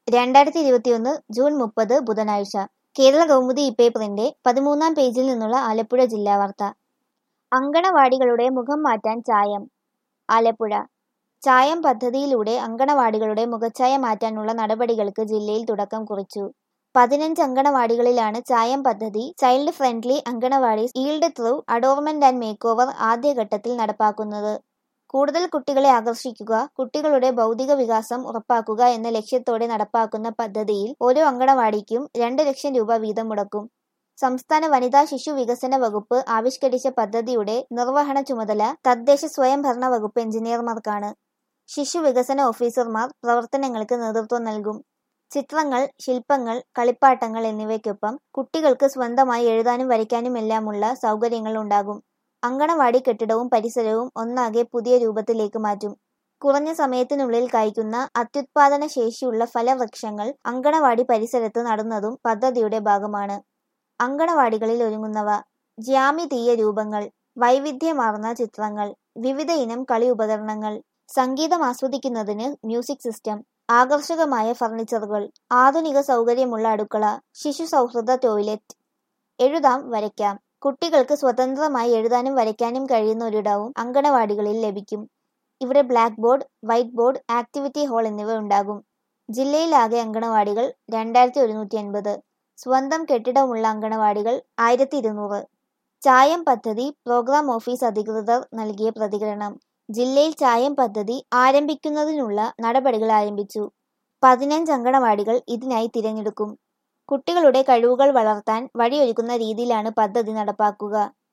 രണ്ടായിരത്തി ഇരുപത്തിയൊന്ന് ജൂൺ മുപ്പത് ബുധനാഴ്ച കേരള കൗമുദി ഇപ്പേപ്പറിന്റെ പതിമൂന്നാം പേജിൽ നിന്നുള്ള ആലപ്പുഴ ജില്ലാ വാർത്ത അങ്കണവാടികളുടെ മുഖം മാറ്റാൻ ചായം ആലപ്പുഴ ചായം പദ്ധതിയിലൂടെ അങ്കണവാടികളുടെ മുഖച്ഛായ മാറ്റാനുള്ള നടപടികൾക്ക് ജില്ലയിൽ തുടക്കം കുറിച്ചു പതിനഞ്ച് അങ്കണവാടികളിലാണ് ചായം പദ്ധതി child friendly anganwadis yield through adornment and make over ആദ്യഘട്ടത്തിൽ നടപ്പാക്കുന്നത് കൂടുതൽ കുട്ടികളെ ആകർഷിക്കുക കുട്ടികളുടെ ഭൗതിക വികാസം ഉറപ്പാക്കുക എന്ന ലക്ഷ്യത്തോടെ നടപ്പാക്കുന്ന പദ്ധതിയിൽ ഓരോ അങ്കണവാടിക്കും രണ്ട് ലക്ഷം രൂപ വീതം മുടക്കും സംസ്ഥാന വനിതാ ശിശു വികസന വകുപ്പ് ആവിഷ്കരിച്ച പദ്ധതിയുടെ നിർവഹണ ചുമതല തദ്ദേശ സ്വയംഭരണ വകുപ്പ് എഞ്ചിനീയർമാർക്കാണ് ശിശു വികസന ഓഫീസർമാർ പ്രവർത്തനങ്ങൾക്ക് നേതൃത്വം നൽകും ചിത്രങ്ങൾ ശില്പങ്ങൾ കളിപ്പാട്ടങ്ങൾ എന്നിവയ്ക്കൊപ്പം കുട്ടികൾക്ക് സ്വന്തമായി എഴുതാനും വരയ്ക്കാനുമെല്ലാമുള്ള സൗകര്യങ്ങൾ ഉണ്ടാകും അങ്കണവാടി കെട്ടിടവും പരിസരവും ഒന്നാകെ പുതിയ രൂപത്തിലേക്ക് മാറ്റും കുറഞ്ഞ സമയത്തിനുള്ളിൽ കായ്ക്കുന്ന അത്യുത്പാദന ശേഷിയുള്ള ഫലവൃക്ഷങ്ങൾ അങ്കണവാടി പരിസരത്ത് നടുന്നതും പദ്ധതിയുടെ ഭാഗമാണ് അങ്കണവാടികളിൽ ഒരുങ്ങുന്നവ ജ്യാമിതീയ രൂപങ്ങൾ വൈവിധ്യമാർന്ന ചിത്രങ്ങൾ വിവിധ ഇനം കളി ഉപകരണങ്ങൾ സംഗീതം ആസ്വദിക്കുന്നതിന് മ്യൂസിക് സിസ്റ്റം ആകർഷകമായ ഫർണിച്ചറുകൾ ആധുനിക സൗകര്യമുള്ള അടുക്കള ശിശു സൗഹൃദ ടോയ്ലറ്റ് എഴുതാം വരയ്ക്കാം കുട്ടികൾക്ക് സ്വതന്ത്രമായി എഴുതാനും വരയ്ക്കാനും കഴിയുന്ന ഒരിടവും അങ്കണവാടികളിൽ ലഭിക്കും ഇവിടെ black board white board activity hall എന്നിവ ഉണ്ടാകും ജില്ലയിലാകെ അങ്കണവാടികൾ രണ്ടായിരത്തി ഒരുന്നൂറ്റി അൻപത് സ്വന്തം കെട്ടിടമുള്ള അങ്കണവാടികൾ ആയിരത്തി ഇരുന്നൂറ് ചായം പദ്ധതി പ്രോഗ്രാം ഓഫീസ് അധികൃതർ നൽകിയ പ്രതികരണം ജില്ലയിൽ ചായം പദ്ധതി ആരംഭിക്കുന്നതിനുള്ള നടപടികൾ ആരംഭിച്ചു പതിനഞ്ച് അങ്കണവാടികൾ ഇതിനായി തിരഞ്ഞെടുക്കും കുട്ടികളുടെ കഴിവുകൾ വളർത്താൻ വഴിയൊരുക്കുന്ന രീതിയിലാണ് പദ്ധതി നടപ്പാക്കുക